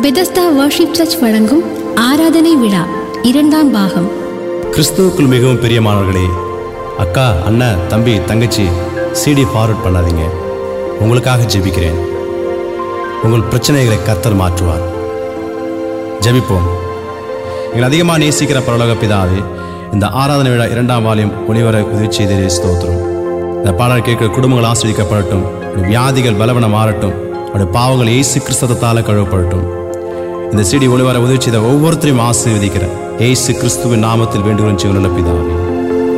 Bethesda worship search வழங்கும் ஆராதனை விழா இரண்டாம் பாகம் கிறிஸ்துவுக்குள் மிகவும் பிரியமானவர்களே அக்கா அண்ணன் தம்பி தங்கச்சி சிடி ஃபார்வர்ட் பண்ணாதீங்க உங்களுக்காக ஜெபிக்கிறேன் உங்கள் பிரச்சனைகளை கர்த்தர் மாற்றுவார் ஜெபிப்போம் எங்களை அதிகமாக நேசிக்கிற பரலோக பிதாவே இந்த ஆராதனை விழா இரண்டாம் வாலியம் ஒளிவர உதவி செய்தே ஸ்தோத்திரம் இந்த பாடல் கேட்கிற குடும்பங்கள் ஆசிரியக்கப்படட்டும் உடைய வியாதிகள் பலவனம் மாறட்டும் அவருடைய பாவங்கள் இயேசு கிறிஸ்தத்தால் கழுவப்படட்டும் இந்த செடி ஒளிவர உதவி செய்த ஒவ்வொருத்தரையும் ஆசீர்வதிக்கிற இயேசு கிறிஸ்துவின் நாமத்தில் வேண்டுகிறோம் ஜீவனுள்ள பிதாவே